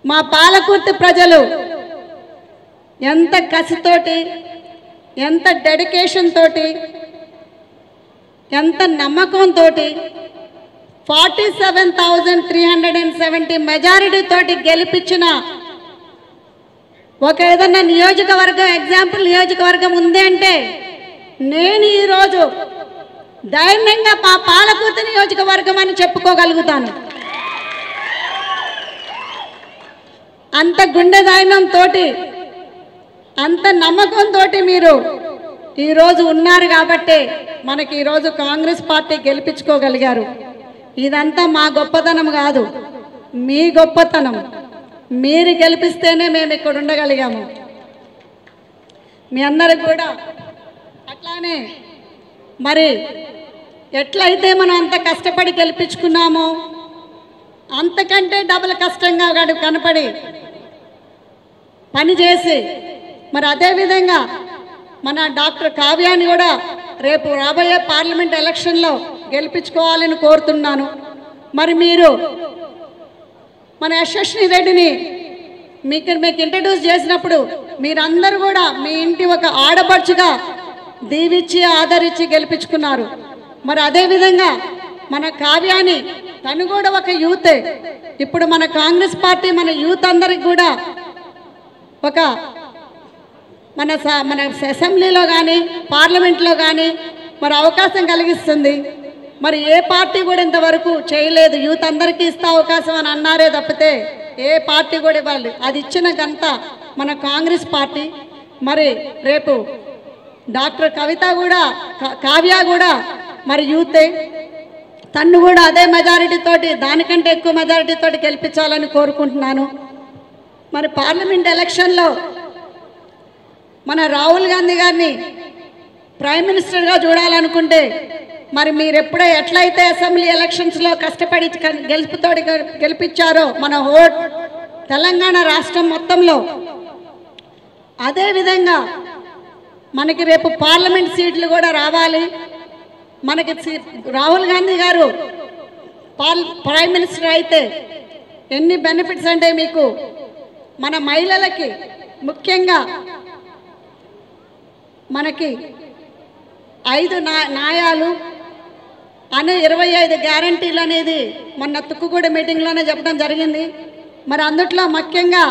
మా పాలకుర్తి ప్రజలు ఎంత కసితోటి ఎంత డెడికేషన్ తోటి ఎంత నమ్మకంతో forty seven thousand three hundred and seventy majority తోటి గెలిపించిన ఒక ఏదన్నా నియోజకవర్గం ఎగ్జాంపుల్ నియోజకవర్గం ఉంది అంటే నేను ఈరోజు ధైర్యంగా మా పాలకూర్తి నియోజకవర్గం అని చెప్పుకోగలుగుతాను అంత గుండె ధైర్యంతో అంత నమ్మకంతో మీరు ఈరోజు ఉన్నారు కాబట్టే మనకి ఈరోజు కాంగ్రెస్ పార్టీ గెలిపించుకోగలిగారు ఇదంతా మా గొప్పతనం కాదు మీ గొప్పతనం మీరు గెలిపిస్తేనే మేము ఇక్కడ ఉండగలిగాము మీ అందరికి కూడా అట్లానే మరి ఎట్లయితే మనం అంత కష్టపడి గెలిపించుకున్నామో అంతకంటే డబుల్ కష్టంగా గడు కనపడి పని చేసి మరి అదేవిధంగా మన డాక్టర్ కావ్యాన్ని కూడా రేపు రాబోయే పార్లమెంట్ ఎలక్షన్లో గెలిపించుకోవాలని కోరుతున్నాను మరి మీరు మన యశస్విని రెడ్డిని మీకు మీకు ఇంట్రడ్యూస్ చేసినప్పుడు మీరందరూ కూడా మీ ఇంటి ఒక ఆడపడుచుగా దీవిచ్చి ఆదరించి గెలిపించుకున్నారు మరి అదేవిధంగా మన కావ్యాన్ని తను కూడా ఒక యూతే ఇప్పుడు మన కాంగ్రెస్ పార్టీ మన యూత్ అందరికి కూడా ఒక మన స- మన అసెంబ్లీలో కానీ పార్లమెంట్లో కానీ మరి అవకాశం కలిగిస్తుంది మరి ఏ పార్టీ కూడా ఇంతవరకు చేయలేదు యూత్ అందరికీ ఇస్తా అవకాశం అని అన్నారే తప్పితే ఏ పార్టీ కూడా ఇవ్వాలి అది ఇచ్చిన గంత మన కాంగ్రెస్ పార్టీ మరి రేపు డాక్టర్ కవిత కూడా కా- కావ్య కూడా మరి యూతే తన్ను కూడా అదే మెజారిటీ తోటి దానికంటే ఎక్కువ మెజారిటీ తోటి గెలిపించాలని కోరుకుంటున్నాను మరి పార్లమెంట్ ఎలక్షన్లో మన రాహుల్ గాంధీ గారిని ప్రైమ్ మినిస్టర్గా చూడాలనుకుంటే మరి మీరు ఎప్పుడో ఎట్లయితే అసెంబ్లీ ఎలక్షన్స్లో కష్టపడి క- గెలుపుతోటి గె- గెలిపించారో మన ఓట్ తెలంగాణ రాష్ట్రం మొత్తంలో అదేవిధంగా మనకి రేపు పార్లమెంట్ సీట్లు కూడా రావాలి మనకి సీ- రాహుల్ గాంధీ గారు పాల్ ప్రైమ్ మినిస్టర్ అయితే ఎన్ని బెనిఫిట్స్ అంటే మీకు మన మహిళలకి ముఖ్యంగా మనకి ఐదు నా న్యాయాలు అనే ఇరవై ఐదు గ్యారంటీలు అనేది మొన్న తుక్కుగూడ మీటింగ్లోనే చెప్పడం జరిగింది మరి అందుట్లో ముఖ్యంగా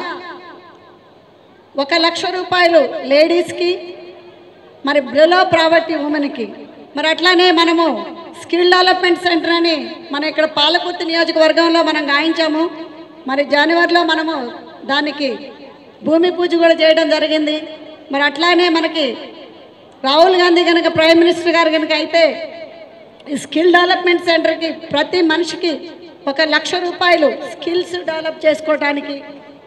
ఒక లక్ష రూపాయలు లేడీస్కి మరి బిలో ప్రావర్టీ ఉమెన్కి మరి అట్లానే మనము స్కిల్ డెవలప్మెంట్ సెంటర్ అని మన ఇక్కడ పాలకుర్తి నియోజకవర్గంలో మనం గాయించాము మరి జనవరిలో మనము దానికి భూమి పూజ కూడా చేయడం జరిగింది మరి అట్లానే మనకి రాహుల్ గాంధీ కనుక ప్రైమ్ మినిస్టర్ గారు కనుక అయితే ఈ స్కిల్ డెవలప్మెంట్ సెంటర్కి ప్రతి మనిషికి ఒక లక్ష రూపాయలు స్కిల్స్ డెవలప్ చేసుకోవటానికి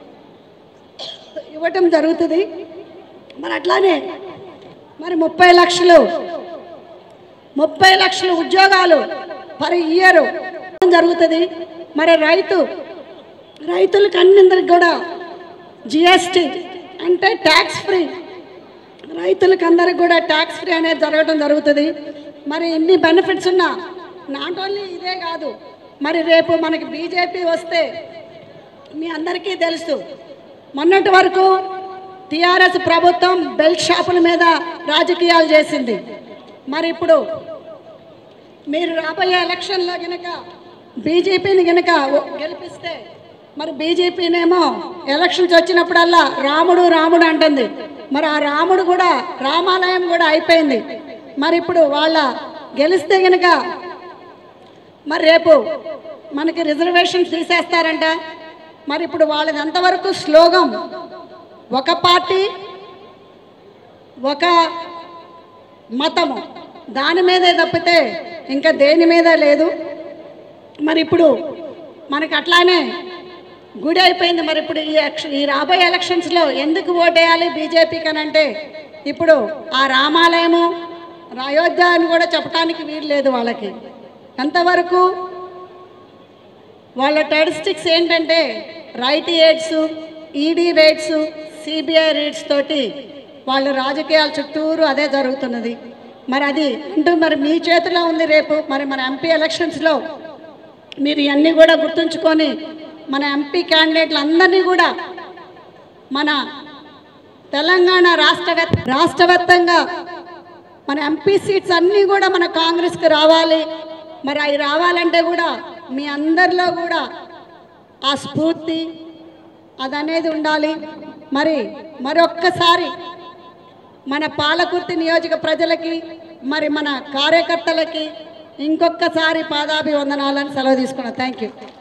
ఇవ్వటం జరుగుతుంది మరి అట్లానే మరి ముప్పై లక్షలు ముప్పై లక్షల ఉద్యోగాలు పర్ ఇయర్ జరుగుతుంది మరి రైతు రైతులకు అన్నిందరికి కూడా జిఎస్టీ అంటే ట్యాక్స్ ఫ్రీ రైతులకు అందరికి కూడా ట్యాక్స్ ఫ్రీ అనేది జరగడం జరుగుతుంది మరి ఇన్ని బెనిఫిట్స్ ఉన్నా నాట్ ఓన్లీ ఇదే కాదు మరి రేపు మనకి బీజేపీ వస్తే మీ అందరికీ తెలుసు మొన్నటి వరకు టీఆర్ఎస్ ప్రభుత్వం బెల్ట్ షాపుల మీద రాజకీయాలు చేసింది మరి ఇప్పుడు మీరు రాబోయే ఎలక్షన్లో గనక బీజేపీని గనక గెలిపిస్తే మరి బీజేపీనేమో ఎలక్షన్స్ వచ్చినప్పుడల్లా రాముడు రాముడు అంటుంది మరి ఆ రాముడు కూడా రామాలయం కూడా అయిపోయింది మరి ఇప్పుడు వాళ్ళ గెలిస్తే గనక మరి రేపు మనకి రిజర్వేషన్స్ తీసేస్తారంట మరి ఇప్పుడు వాళ్ళది ఎంతవరకు స్లోగం ఒక పార్టీ ఒక మతము దాని మీదే తప్పితే ఇంకా దేని మీద లేదు మరి ఇప్పుడు మనకి అట్లానే గుడి అయిపోయింది మరి ఇప్పుడు ఈ ఎలక్షన్ ఈ రాబోయే ఎలక్షన్స్లో ఎందుకు ఓటేయాలి బీజేపీకి అని అంటే ఇప్పుడు ఆ రామాలయము అయోధ్య అని కూడా చెప్పడానికి వీలు లేదు వాళ్ళకి ఎంతవరకు వాళ్ళ స్టాటిస్టిక్స్ ఏంటంటే రైట్ ఎయిడ్స్ ఈడీ రేట్స్ సిబిఐ రేట్స్ తోటి వాళ్ళ రాజకీయాల చుట్టూరు అదే జరుగుతున్నది మరి అది అంటూ మరి మీ చేతిలో ఉంది రేపు మరి మన ఎంపీ ఎలక్షన్స్లో మీరు ఇవన్నీ కూడా గుర్తుంచుకొని మన ఎంపీ క్యాండిడేట్లు అందరినీ కూడా మన తెలంగాణ రాష్ట్ర వ్యాప్- రాష్ట్ర వ్యాప్తంగా మన ఎంపీ సీట్స్ అన్నీ కూడా మన కాంగ్రెస్కి రావాలి మరి అవి రావాలంటే కూడా మీ అందరిలో కూడా ఆ స్ఫూర్తి అదనేది ఉండాలి మరి మరొక్కసారి మన పాలకుర్తి నియోజక ప్రజలకి మరి మన కార్యకర్తలకి ఇంకొకసారి పాదాభివందనాలని సెలవు తీసుకున్నాం థ్యాంక్ యూ